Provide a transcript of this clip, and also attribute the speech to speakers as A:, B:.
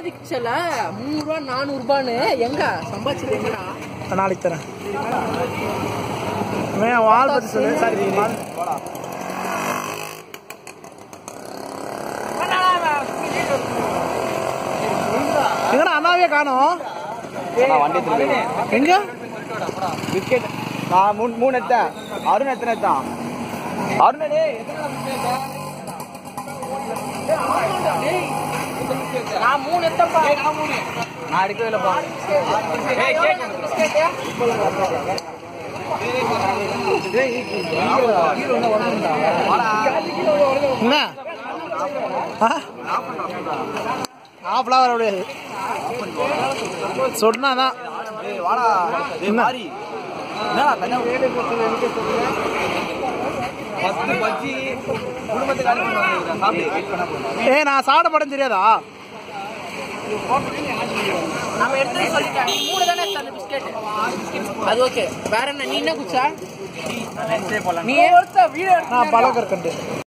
A: சாதிச்சல மூணு ரூபா நானூறு ரூபான்னு எங்க சம்பாதிச்சது எங்கடா
B: நாளைக்கு தரேன் இவன் வால் பத்தி சொல்லு சரி வால். எங்கடா அண்ணாவே காணோம் எங்க
C: பிஸ்கெட் நான் மூணு மூணு எடுத்தேன் அருண் எத்தனை எடுத்தான் அருண்
A: நான் மூணு எத்தப்பா
C: நான் எடுக்கவே இல்லைப்பா
B: என்ன ஆஃப்லாம் வர முடியாது சொன்னாதான்
C: ஏய் வாடா ஏய்
B: என்ன?
C: மாறி என்னடா தனியா பத்து பஜ்ஜி குடும்பத்தை காலி பண்ணுவாங்க சாப்பிடு வெயிட் பண்ண போறேன்
B: ஏய் நான் சாப்பிட மாட்டேன்னு தெரியாதா
A: நம்ம எடுத்து சொல்லிட்டேன் நீ மூணு தானே எடுத்த அந்த பிஸ்கெட் அது ஓகே வேற என்ன நீ என்ன குச்சா நீ எடுத்த வீடியோ
B: நான் பழக்கற்கண்டு